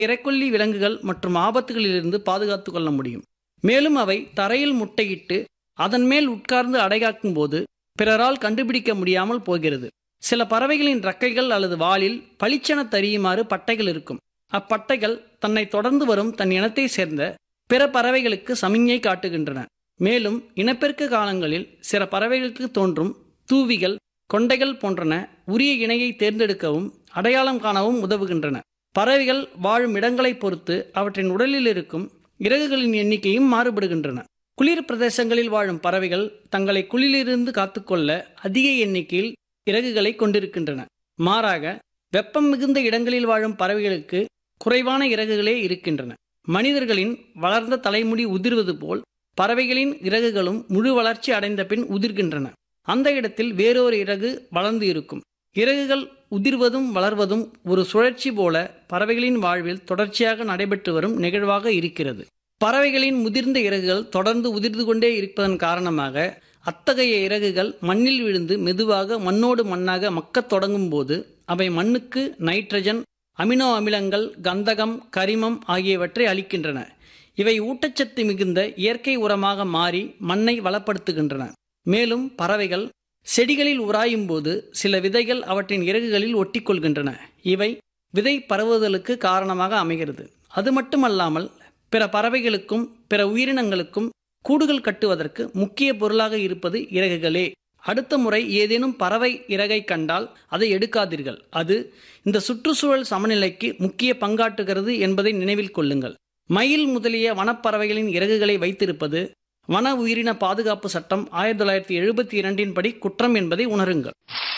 இரைக்கொல்லி விலங்குகள் மற்றும் ஆபத்துகளிலிருந்து பாதுகாத்துக் கொள்ள முடியும் மேலும் அவை தரையில் முட்டையிட்டு அதன் மேல் உட்கார்ந்து அடைகாக்கும் போது பிறரால் கண்டுபிடிக்க முடியாமல் போகிறது சில பறவைகளின் ரெக்கைகள் அல்லது வாலில் பளிச்சென தெரியுமாறு பட்டைகள் இருக்கும் அப்பட்டைகள் தன்னை தொடர்ந்து வரும் தன் இனத்தை சேர்ந்த பிற பறவைகளுக்கு சமிஞ்ஞை காட்டுகின்றன மேலும் இனப்பெருக்க காலங்களில் சில பறவைகளுக்கு தோன்றும் தூவிகள் கொண்டைகள் போன்றன உரிய இணையை தேர்ந்தெடுக்கவும் அடையாளம் காணவும் உதவுகின்றன பறவைகள் வாழும் இடங்களைப் பொறுத்து அவற்றின் உடலில் இருக்கும் இறகுகளின் எண்ணிக்கையும் மாறுபடுகின்றன குளிர் பிரதேசங்களில் வாழும் பறவைகள் தங்களை குளிரிலிருந்து காத்துக்கொள்ள அதிக எண்ணிக்கையில் இறகுகளை கொண்டிருக்கின்றன மாறாக வெப்பம் மிகுந்த இடங்களில் வாழும் பறவைகளுக்கு குறைவான இறகுகளே இருக்கின்றன மனிதர்களின் வளர்ந்த தலைமுடி உதிர்வது போல் பறவைகளின் இறகுகளும் முழு வளர்ச்சி அடைந்த பின் உதிர்கின்றன அந்த இடத்தில் வேறொரு இறகு வளர்ந்து இருக்கும் இறகுகள் உதிர்வதும் வளர்வதும் ஒரு சுழற்சி போல பறவைகளின் வாழ்வில் தொடர்ச்சியாக நடைபெற்று வரும் நிகழ்வாக இருக்கிறது பறவைகளின் முதிர்ந்த இறகுகள் தொடர்ந்து உதிர்ந்து கொண்டே இருப்பதன் காரணமாக அத்தகைய இறகுகள் மண்ணில் விழுந்து மெதுவாக மண்ணோடு மண்ணாக மக்கத் தொடங்கும் போது அவை மண்ணுக்கு நைட்ரஜன் அமினோ அமிலங்கள் கந்தகம் கரிமம் ஆகியவற்றை அளிக்கின்றன இவை ஊட்டச்சத்து மிகுந்த இயற்கை உரமாக மாறி மண்ணை வளப்படுத்துகின்றன மேலும் பறவைகள் செடிகளில் உராயும் போது சில விதைகள் அவற்றின் இறகுகளில் ஒட்டிக்கொள்கின்றன இவை விதை பரவுதலுக்கு காரணமாக அமைகிறது அது மட்டுமல்லாமல் பிற பறவைகளுக்கும் பிற உயிரினங்களுக்கும் கூடுகள் கட்டுவதற்கு முக்கிய பொருளாக இருப்பது இறகுகளே அடுத்த முறை ஏதேனும் பறவை இறகை கண்டால் அதை எடுக்காதீர்கள் அது இந்த சுற்றுச்சூழல் சமநிலைக்கு முக்கிய பங்காற்றுகிறது என்பதை நினைவில் கொள்ளுங்கள் மயில் முதலிய வனப்பறவைகளின் இறகுகளை வைத்திருப்பது வன உயிரின பாதுகாப்பு சட்டம் ஆயிரத்தி தொள்ளாயிரத்தி எழுபத்தி இரண்டின் படி குற்றம் என்பதை உணருங்கள்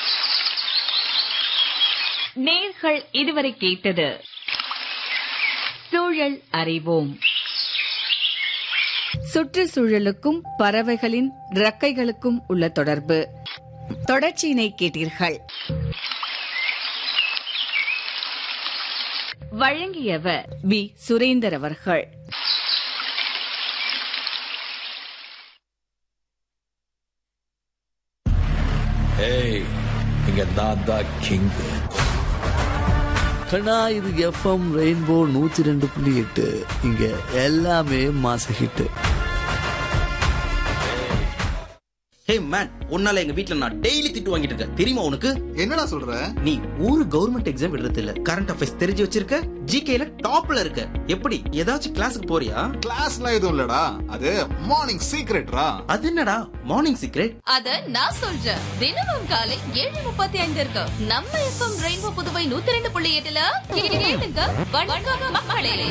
நேர்கள் இதுவரை கேட்டது சூழல் அறிவோம் சுற்றுச்சூழலுக்கும் பறவைகளின் இறக்கைகளுக்கும் உள்ள தொடர்பு தொடர்ச்சியினை கேட்டீர்கள் வழங்கியவர் வி சுரேந்தர் அவர்கள் ஏய் இங்க நான் தான் கிங் கண்ணா இது எஃப்எம் ரெயின்போ நூத்தி ரெண்டு புள்ளி எட்டு இங்க எல்லாமே மாச ஹிட்டு ஹே மேன் உன்னால எங்க வீட்ல நான் டெய்லி திட்டு வாங்கிட்டு இருக்கேன் தெரியுமா உனக்கு என்னடா சொல்ற நீ ஒரு கவர்மெண்ட் எக்ஸாம் எழுதுறது இல்ல கரண்ட் அஃபேர்ஸ் தெரிஞ்சு வச்சிருக்க ஜிகேல டாப்ல இருக்க எப்படி ஏதாச்சும் கிளாஸுக்கு போறியா கிளாஸ்லாம் எதுவும் இல்லடா அது மார்னிங் சீக்ரெட்ரா அது என்னடா மார்னிங் சீக்ரெட் அத நான் சொல்றேன் தினமும் காலை ஏழு முப்பத்தி ஐந்து இருக்கு நம்ம எஃப்எம் ரெயின்போ புதுவை நூத்தி ரெண்டு புள்ளி எட்டுல கேளுங்க வணக்கம் மக்களே